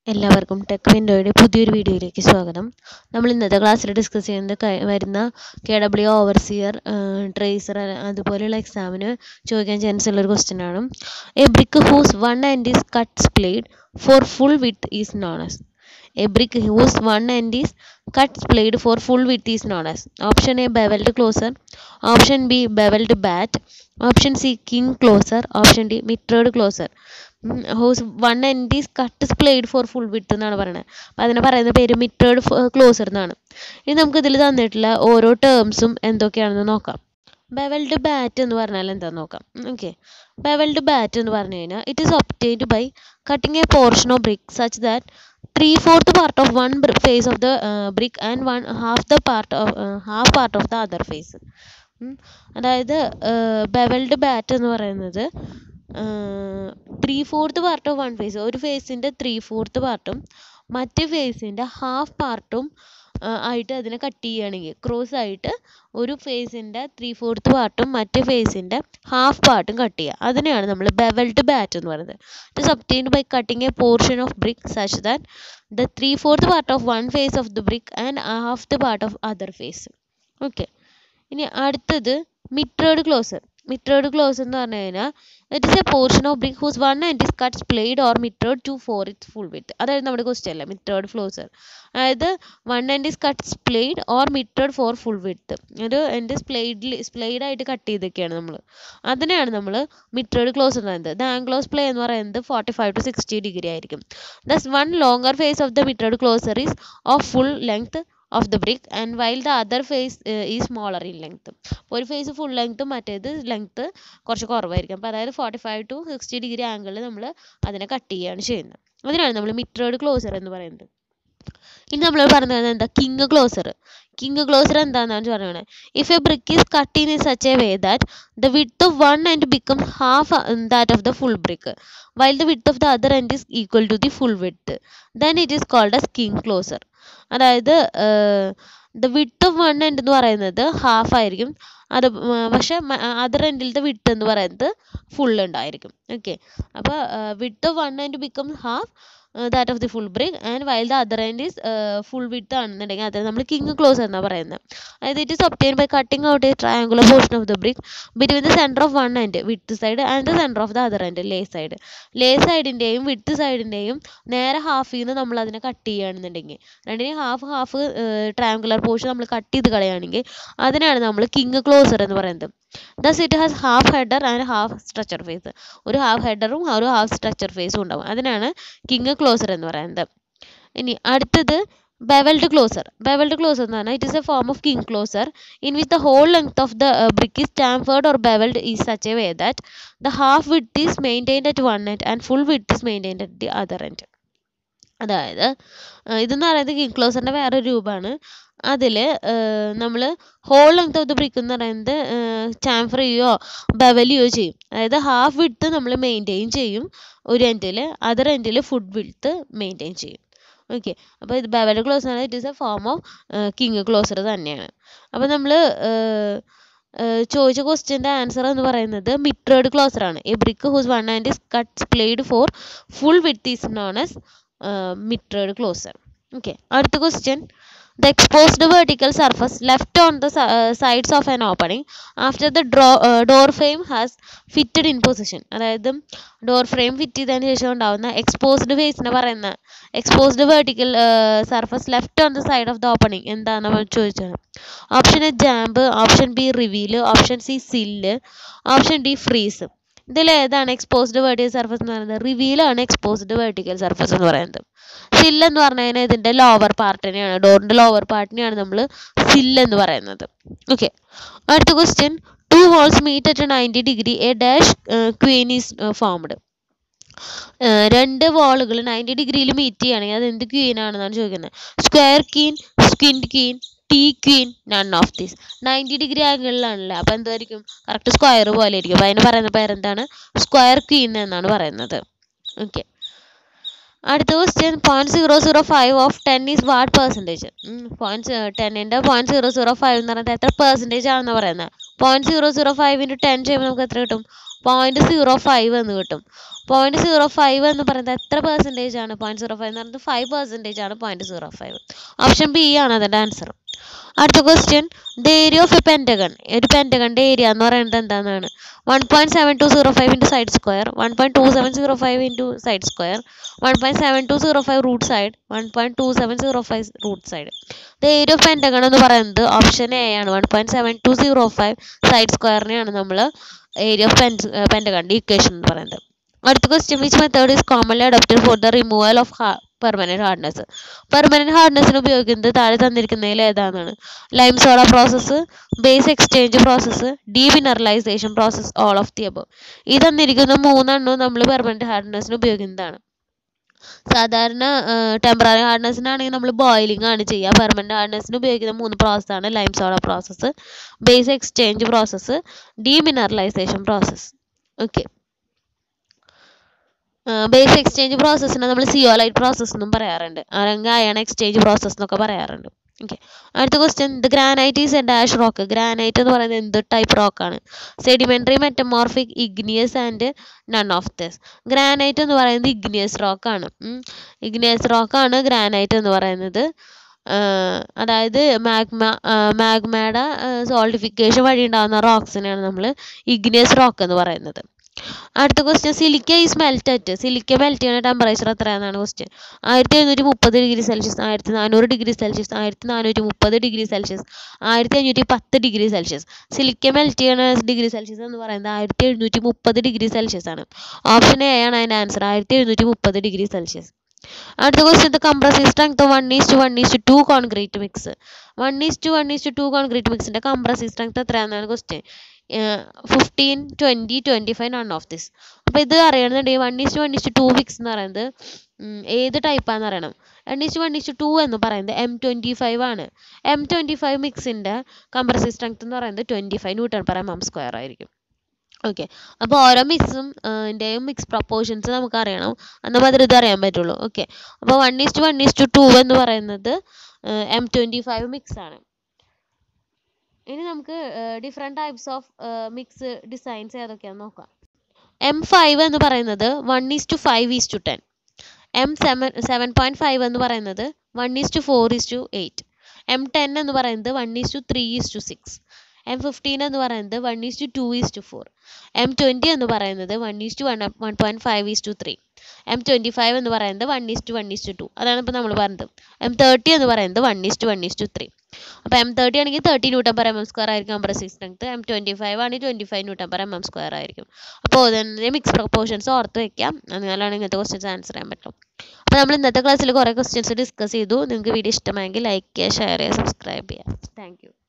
എല്ലാവർക്കും ടെക് വിൻഡോയുടെ പുതിയൊരു വീഡിയോയിലേക്ക് സ്വാഗതം നമ്മൾ ഇന്നത്തെ ക്ലാസ്സിൽ ഡിസ്കസ് ചെയ്യുന്നത് ക- വരുന്ന കെ ഡബ്ല്യു ഓവർസിയർ ട്രേസർ അതുപോലെയുള്ള എക്സാമിന് ചോദിക്കാൻ ചാൻസ് ഉള്ള ഒരു ക്വസ്റ്റ്യൻ ആണ് a brick whose one and is cuts played for full width is known as A brick whose one end is cut splayed for full width is known as option A beveled closer, option B beveled bat, option C king closer, option D mitred closer. Whose one end is cut splayed for full width എന്നാണ് പറയുന്നത് അപ്പോൾ അതിനെ പറയുന്ന പേര് മിറ്റേഡ് closer എന്നാണ് ഇനി നമുക്ക് ഇതിൽ തന്നിട്ടുള്ള ഓരോ ടേംസും എന്തൊക്കെയാണെന്ന് നോക്കാം ബെവൽഡ് ബാറ്റ് എന്ന് പറഞ്ഞാൽ എന്താന്ന് നോക്കാം ഓക്കെ ബെവൽഡ് ബാറ്റ് എന്ന് പറഞ്ഞു കഴിഞ്ഞാൽ it is obtained by cutting a portion of brick such that three fourth part of one face of the brick and one half the part of half part of the other face അതായത് bevelled bat എന്ന് പറയുന്നത് three fourth part of one face ഒരു ഫേസിൻ്റെ three fourth പാർട്ടും മറ്റേ ഫേസിൻ്റെ half പാർട്ടും ആയിട്ട് അതിനെ കട്ട് ചെയ്യുകയാണെങ്കിൽ ക്രോസ് ആയിട്ട് ഒരു ഫേസിൻ്റെ ത്രീ ഫോർത്ത് പാർട്ടും മറ്റേ ഫേസിൻ്റെ ഹാഫ് പാർട്ടും കട്ട് ചെയ്യുക അതിനെയാണ് നമ്മൾ ബെവൽഡ് ബാറ്റ് എന്ന് പറയുന്നത് it is obtained by cutting a portion of brick such that the three fourth part of one face of the brick and half the part of other face okay ഇനി അടുത്തത് mitred closer mitred close എന്ന് പറഞ്ഞു കഴിഞ്ഞാൽ it is a portion of brick whose one and is cut splayed or mitred to for it full width അതായത് നമ്മുടെ question അല്ലേ mitred closer അതായത് one and is cut splayed or mitred for full width ഒരു എൻ്റെ സ്പ്ലേഡിൽ splayed ആയിട്ട് cut ചെയ്തൊക്കെയാണ് നമ്മൾ അതിനെയാണ് നമ്മൾ മിറ്റേഡ് ക്ലോസ് എന്ന് പറയുന്നത് ദ ആംഗ്ലോസ് പ്ലേ എന്ന് പറയുന്നത് forty five to sixty degree ആയിരിക്കും thus one longer face of the mitred closer is of full length of the brick and while the other face is smaller in length ഒരു face full ലെങ്ത്തും മറ്റേത് length കുറച്ച് കുറവായിരിക്കും അപ്പോൾ അതായത് forty five to sixty degree ആംഗിളിൽ നമ്മൾ അതിനെ കട്ട് ചെയ്യുകയാണ് ചെയ്യുന്നത് അതിനാണ് നമ്മൾ മിറ്റേഡ് ക്ലോസർ എന്ന് പറയുന്നത് ഇനി നമ്മൾ പറഞ്ഞത് എന്താ കിങ് ക്ലോസർ കിങ് ക്ലോസർ എന്താണെന്നാണ് പറയുന്നത് if a brick is cut in such a way that the width of one end become half that of the full brick while the width of the other end is equal to the full width then it is called as king closer അതായത് the width of one end എന്ന് പറയുന്നത് half ആയിരിക്കും അത് പക്ഷെ other എൻഡിലത്തെ വിട്ട് എന്ന് പറയുന്നത് full ഉണ്ടായിരിക്കും ഓക്കെ അപ്പോൾ width of one end become half that of the full brick and while the other end is full width ആണെന്നുണ്ടെങ്കിൽ അത് നമ്മൾ കിങ് ക്ലോസ് എന്നാണ് പറയുന്നത് അതായത് it is obtain by cutting out a triangular portion of the brick between the centre of one end width side and the centre of the other end lay side lay സൈഡിൻ്റെയും width സൈഡിൻ്റെയും നേരെ ഹാഫിൽ നിന്ന് നമ്മൾ അതിനെ cut ചെയ്യുകയാണെന്നുണ്ടെങ്കിൽ രണ്ടിനെയും half half triangular portion നമ്മൾ കട്ട് ചെയ്ത് കളയുകയാണെങ്കിൽ അതിനാണ് നമ്മൾ കിങ് ക്ലോസർ എന്ന് പറയുന്നത് thus it has half header and half stretcher face ഒരു ഹാഫ് ഹെഡറും ഒരു ഹാഫ് സ്ട്രക്ചർ ഫേസും ഉണ്ടാവും അതിനാണ് കിങ് ക്ലോസർ എന്ന് പറയുന്നത് ഇനി അടുത്തത് ബെവൽഡ് ക്ലോസർ ബെവൽഡ് ക്ലോസർ എന്ന് പറഞ്ഞാൽ it is a form of king closer in which the whole length of the brick is chamfered or bevelled is such a way that the half width is maintained at one end and full width is maintained at the other end അതായത് ഇതെന്ന് പറയുന്നത് king ക്ലോസറിൻ്റെ വേറൊരു രൂപമാണ് അതിൽ നമ്മൾ whole length of the brick എന്ന് പറയുന്നത് ചാംഫർ ചെയ്യുകയോ ബവലിയോ ചെയ്യും അതായത് ഹാഫ് വിഡ്ത്ത് നമ്മൾ മെയിൻറ്റെയിൻ ചെയ്യും ഒരു എൻഡിൽ അതർ എൻഡിൽ ഫുഡ് വിഡ്ത്ത് മെയിൻറ്റെയിൻ ചെയ്യും ഓക്കെ അപ്പോൾ ഇത് ബവൽ ക്ലോസർ ആണ് it is a form of king closer തന്നെയാണ് അപ്പോൾ നമ്മൾ ചോദിച്ച ക്വസ്റ്റ്യൻ്റെ ആൻസർ എന്ന് പറയുന്നത് മിട്രേഡ് ക്ലോസർ ആണ് a brick whose one and is cut played for full width is known as mitred closer okay അടുത്ത question the exposed vertical surface left on the uh, sides of an opening after the draw, uh, door frame has fitted in position അതായത് door frame fit ചെയ്തതിന് ശേഷം ഉണ്ടാവുന്ന exposed ഫേസിനെ പറയുന്ന exposed vertical surface left on the side of the opening എന്താണ് നമ്മൾ ചോദിച്ചത് option A jamb option B reveal option C sill option D frieze ഇതിൽ ഏതാണ് എക്സ്പോസ്ഡ് വെർട്ടിക്കൽ സർഫസ് എന്ന് പറയുന്നത് റിവീലാണ് എക്സ്പോസ്ഡ് വെർട്ടിക്കൽ സർഫസ് എന്ന് പറയുന്നത് സില്ല് എന്ന് പറഞ്ഞു കഴിഞ്ഞാൽ ഇതിൻ്റെ ലോവർ പാർട്ടിനെയാണ് ഡോറിൻ്റെ ലോവർ പാർട്ടിനെയാണ് നമ്മൾ സില്ല് എന്ന് പറയുന്നത് ഓക്കെ അടുത്ത question two walls meet at ninety degree a dash quoin is formed രണ്ട് വോളുകൾ നയൻറ്റി ഡിഗ്രിയിൽ മീറ്റ് ചെയ്യുകയാണെങ്കിൽ അത് എന്ത് ക്വീൻ ആണെന്നാണ് ചോദിക്കുന്നത് square quoin squint quoin T quoin none of these ninety degree ആംഗിളിലാണല്ലേ അപ്പോൾ എന്തായിരിക്കും കറക്റ്റ് സ്ക്വയർ പോലെ ആയിരിക്കും അപ്പോൾ അതിന് പറയുന്ന പേരെന്താണ് സ്ക്വയർ ക്വീൻ എന്നാണ് പറയുന്നത് ഓക്കെ അടുത്ത question point zero zero five of ten is what percentage point ടെന്നിൻ്റെ പോയിന്റ് സീറോ സീറോ ഫൈവ് എന്ന് പറയുന്നത് എത്ര പെർസെൻറ്റേജ് ആണെന്ന് പറയുന്നത് point zero zero five into ten ചെയ്യുമ്പോൾ നമുക്ക് എത്ര കിട്ടും പോയിന്റ് സീറോ ഫൈവ് എന്ന് കിട്ടും പോയിന്റ് സീറോ ഫൈവ് എന്ന് പറയുന്നത് എത്ര പെർസെൻറ്റേജ് ആണ് പോയിന്റ് സീറോ ഫൈവ് എന്ന് പറയുന്നത് ഫൈവ് പെർസെൻറ്റേജ് ആണ് point zero five option B ആണ് അതിൻ്റെ ആൻസർ അടുത്ത question the area of a pentagon ഒരു പെൻറ്റഗണിൻ്റെ ഏരിയ എന്ന് പറയുന്നത് എന്താണെന്നാണ് one point seven two zero five into side square one point two seven zero five into side square one point seven two zero five root side one point two seven zero five root side the area of pentagon എന്ന് പറയുന്നത് option A ആണ് one point seven two zero five side സ്ക്വയറിനെയാണ് നമ്മൾ area of pen പെൻറ്റഗണിൻ്റെ equation എന്ന് പറയുന്നത് അടുത്ത question which method is commonly adopted for the removal of permanent hardness permanent ഹാർഡ്നെസ്സിന് ഉപയോഗിക്കുന്നത് താഴെ തന്നിരിക്കുന്നതിൽ ഏതാണെന്നാണ് lime soda process base exchange process demineralisation process all of the above ഈ തന്നിരിക്കുന്ന മൂന്നെണ്ണവും നമ്മൾ പെർമനൻറ്റ് ഹാർഡ്നെസ്സിന് ഉപയോഗിക്കുന്നതാണ് സാധാരണ ടെമ്പററി ഹാർഡ്നെസ്സിനാണെങ്കിൽ നമ്മൾ ബോയിലിംഗ് ആണ് ചെയ്യുക പെർമനൻറ്റ് ഹാർഡ്നെസ്സിന് ഉപയോഗിക്കുന്ന മൂന്ന് പ്രോസസ്സാണ് lime soda process base exchange process demineralisation process okay base exchange പ്രോസസ്സിനെ നമ്മൾ സിയോലൈറ്റ് പ്രോസസ്സ് എന്നും പറയാറുണ്ട് അല്ലെങ്കിൽ അയൺ എക്സ്ചേഞ്ച് പ്രോസസ്സ് എന്നൊക്കെ പറയാറുണ്ട് ഓക്കെ അടുത്ത question the granite is a dash rock granite എന്ന് പറയുന്നത് എന്ത് ടൈപ്പ് റോക്കാണ് sedimentary metamorphic igneous and none of this granite എന്ന് പറയുന്നത് ഇഗ്നിയസ് റോക്കാണ് ഇഗ്നിയസ് റോക്കാണ് ഗ്രാനൈറ്റ് എന്ന് പറയുന്നത് അതായത് മാഗ്മ മാഗ്മയുടെ സോൾട്ടിഫിക്കേഷൻ വഴി ഉണ്ടാകുന്ന റോക്സിനെയാണ് നമ്മൾ ഇഗ്നിയസ് റോക്ക് എന്ന് പറയുന്നത് അടുത്ത question silica is melt at silica melt ചെയ്യുന്ന ടെമ്പറേച്ചർ എത്രയാണെന്നാണ് ക്വസ്റ്റ്യൻ ആയിരത്തി എഴുന്നൂറ്റി മുപ്പത് ഡിഗ്രി സെൽഷ്യസ് ആയിരത്തി നാനൂറ് ഡിഗ്രി സെൽഷ്യസ് ആയിരത്തി നാനൂറ്റി മുപ്പത് ഡിഗ്രി സെൽഷ്യസ് ആയിരത്തി അഞ്ഞൂറ്റി പത്ത് ഡിഗ്രി സെൽഷ്യസ് സിലിക്ക മെൽറ്റ് ചെയ്യുന്ന ഡിഗ്രി സെൽഷ്യസ് എന്ന് പറയുന്നത് ആയിരത്തി എഴുന്നൂറ്റി മുപ്പത് ഡിഗ്രി സെൽഷ്യസ് ആണ് ഓപ്ഷൻ എ ആണ് അതിൻ്റെ ആൻസർ ആയിരത്തി എഴുന്നൂറ്റി മുപ്പത് ഡിഗ്രി സെൽഷ്യസ് അടുത്ത question compressive strength one is to one is to two concrete mix one is to one is to two concrete മിക്സിൻ്റെ കംപ്രസീവ് സ്ട്രെങ്ത് എത്രയാണെന്നാണ് ക്വസ്റ്റ്യൻ fifteen twenty twenty five none of this അപ്പോൾ ഇത് അറിയണമെന്നുണ്ടെങ്കിൽ one is to one is to two mix എന്ന് പറയുന്നത് ഏത് ടൈപ്പാണെന്ന് അറിയണം one is to one is to എന്ന് പറയുന്നത് എം ട്വൻറ്റി ഫൈവ് ആണ് എം ട്വൻറ്റി ഫൈവ് മിക്സിൻ്റെ കംപ്രസീവ് സ്ട്രെങ്ത് എന്ന് പറയുന്നത് twenty five newton per M M square ആയിരിക്കും ഓക്കെ അപ്പോൾ ഓരോ മിക്സും ൻ്റെയും മിക്സ് പ്രപ്പോർഷൻസ് നമുക്ക് അറിയണം എന്നാൽ മാത്രമേ ഇത് അറിയാൻ പറ്റുള്ളൂ ഓക്കെ അപ്പോൾ one is to one is to two എന്ന് പറയുന്നത് എം ട്വൻറ്റി ഫൈവ് മിക്സ് ആണ് ഇനി നമുക്ക് different types of mix designs ഏതൊക്കെയാണെന്ന് നോക്കാം എം ഫൈവ് എന്ന് പറയുന്നത് one is to five is to ten M seven seven point five എന്ന് പറയുന്നത് one is to four is to eight M ten എന്ന് പറയുന്നത് one is to three is to six M fifteen എന്ന് പറയുന്നത് one is to to is to four M twenty എന്ന് പറയുന്നത് one is to one one point five is to three M twenty five എന്ന് പറയുന്നത് one is to one is to two അതാണ് ഇപ്പോൾ നമ്മൾ പറഞ്ഞത് എം തേർട്ടി എന്ന് പറയുന്നത് one is to one is to three അപ്പോൾ എം തേർട്ടി ആണെങ്കിൽ thirty newton per M M square ആയിരിക്കും compressive strength M twenty five ആണെങ്കിൽ twenty five newton per M M square ആയിരിക്കും അപ്പോൾ അതിൻ്റെ മിക്സ് പ്രൊപ്പോർഷൻസ് ഓർത്ത് വെക്കാം എന്നാലാണ് ഇങ്ങനത്തെ ക്വസ്റ്റ്യൻസ് ആൻസർ ചെയ്യാൻ പറ്റും അപ്പോൾ നമ്മൾ ഇന്നത്തെ ക്ലാസ്സിൽ കുറേ ക്വസ്റ്റ്യൻസ് ഡിസ്കസ് ചെയ്തു നിങ്ങൾക്ക് വീഡിയോ ഇഷ്ടമായെങ്കിൽ ലൈക്ക് ചെയ്യുക ഷെയർ ചെയ്യുക സബ്സ്ക്രൈബ് ചെയ്യുക താങ്ക് യു